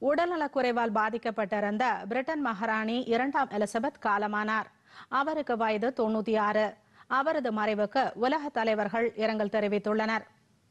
உடல்நலக்குறைவால் பாதிக்கப்பட்டிருந்த Britain மகாராணி இரண்டாம் Elizabeth காலமானார் அவருக்கு வயது தொண்ணூத்தி ஆறு அவரது மறைவுக்கு உலக தலைவர்கள் இரங்கல் தெரிவித்துள்ளனர்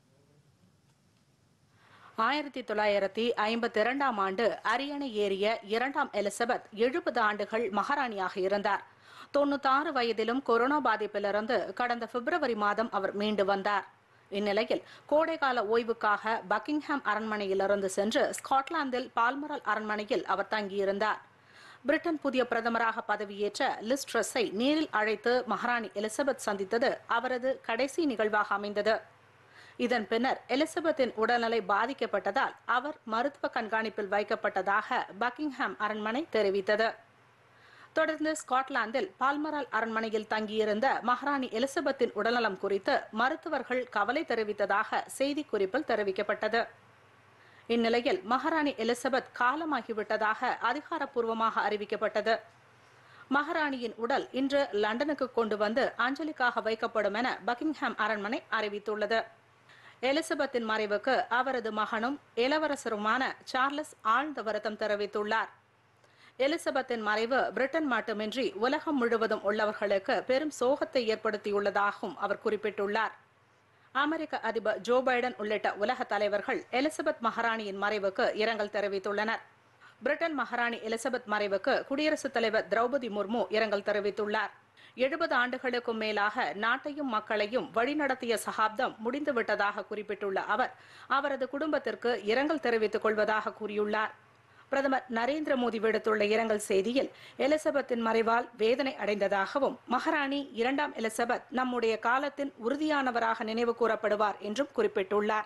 ஆயிரத்தி தொள்ளாயிரத்தி ஐம்பத்தி இரண்டாம் ஆண்டு அரியணை ஏறிய இரண்டாம் எலிசபெத் எழுபது ஆண்டுகள் மகாராணியாக இருந்தார் தொண்ணூத்தாறு வயதிலும் கொரோனா பாதிப்பிலிருந்து கடந்த பிப்ரவரி மாதம் அவர் மீண்டு வந்தார் இந்நிலையில் கோடைகால ஓய்வுக்காக பக்கிங்ஹாம் அரண்மனையிலிருந்து சென்று ஸ்காட்லாந்தில் பால்மரல் அரண்மனையில் அவர் தங்கியிருந்தார் பிரிட்டன் புதிய பிரதமராக பதவியேற்ற லிஸ் ட்ரஸை நேரில் அழைத்து மகாராணி எலிசபெத் சந்தித்தது அவரது கடைசி நிகழ்வாக அமைந்தது இதன் பின்னர் எலிசபெத்தின் உடல்நிலை பாதிக்கப்பட்டதால் அவர் மருத்துவ கண்காணிப்பில் வைக்கப்பட்டதாக பக்கிங்ஹாம் அரண்மனை தெரிவித்தது தொடர்ந்து ஸ்காட்லாந்தில் பால்மரால் அரண்மனையில் தங்கியிருந்த மகாராணி எலிசபெத்தின் உடல்நலம் குறித்து மருத்துவர்கள் கவலை தெரிவித்ததாக செய்திக்குறிப்பில் தெரிவிக்கப்பட்டது இந்நிலையில் மகாராணி எலிசபெத் காலமாகிவிட்டதாக அதிகாரப்பூர்வமாக அறிவிக்கப்பட்டது மகாராணியின் உடல் இன்று லண்டனுக்கு கொண்டு வந்து அஞ்சலிக்காக வைக்கப்படும் என பக்கிங்ஹாம் அரண்மனை அறிவித்துள்ளது எலிசபெத்தின் மறைவுக்கு அவரது மகனும் இளவரசருமான சார்லஸ் ஆழ்ந்த வருத்தம் தெரிவித்துள்ளார் எலிசபெத்தின் மறைவு பிரிட்டன் மட்டுமின்றி உலகம் முழுவதும் உள்ளவர்களுக்கு பெரும் சோகத்தை ஏற்படுத்தியுள்ளதாகவும் அவர் குறிப்பிட்டுள்ளார் அமெரிக்க அதிபர் ஜோ பைடன் உள்ளிட்ட உலக தலைவர்கள் எலிசபெத் மகாராணியின் மறைவுக்கு இரங்கல் தெரிவித்துள்ளனர் பிரிட்டன் மகாராணி எலிசபெத் மறைவுக்கு குடியரசுத் தலைவர் திரௌபதி முர்மு இரங்கல் தெரிவித்துள்ளார் எழுபது ஆண்டுகளுக்கும் மேலாக நாட்டையும் மக்களையும் வழிநடத்திய சகாப்தம் முடிந்துவிட்டதாக குறிப்பிட்டுள்ள அவர் அவரது குடும்பத்திற்கு இரங்கல் தெரிவித்துக் கொள்வதாக கூறியுள்ளார் பிரதமர் நரேந்திர மோடி விடுத்துள்ள இரங்கல் செய்தியில் எலிசபெத்தின் மறைவால் வேதனை அடைந்ததாகவும் மகாராணி இரண்டாம் எலிசபெத் நம்முடைய காலத்தின் உறுதியானவராக நினைவு கூறப்படுவார் என்றும் குறிப்பிட்டுள்ளார்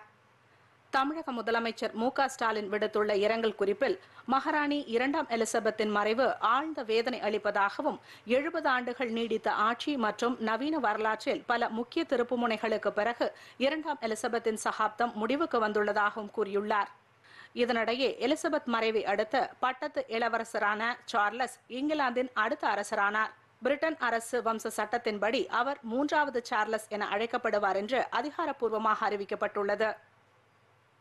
தமிழக முதலமைச்சர் மு க ஸ்டாலின் விடுத்துள்ள இரங்கல் குறிப்பில் மகாராணி இரண்டாம் எலிசபெத்தின் மறைவு ஆழ்ந்த வேதனை அளிப்பதாகவும் எழுபது ஆண்டுகள் நீடித்த ஆட்சி மற்றும் நவீன வரலாற்றில் பல முக்கிய திருப்புமுனைகளுக்கு பிறகு இரண்டாம் எலிசபெத்தின் சகாப்தம் முடிவுக்கு வந்துள்ளதாகவும் கூறியுள்ளார் இதனிடையே எலிசபெத் மறைவை அடுத்து பட்டத்து இளவரசரான சார்லஸ் இங்கிலாந்தின் அடுத்த அரசரானார் பிரிட்டன் அரசு வம்ச சட்டத்தின்படி அவர் மூன்றாவது சார்லஸ் என அழைக்கப்படுவார் என்று அதிகாரப்பூர்வமாக அறிவிக்கப்பட்டுள்ளது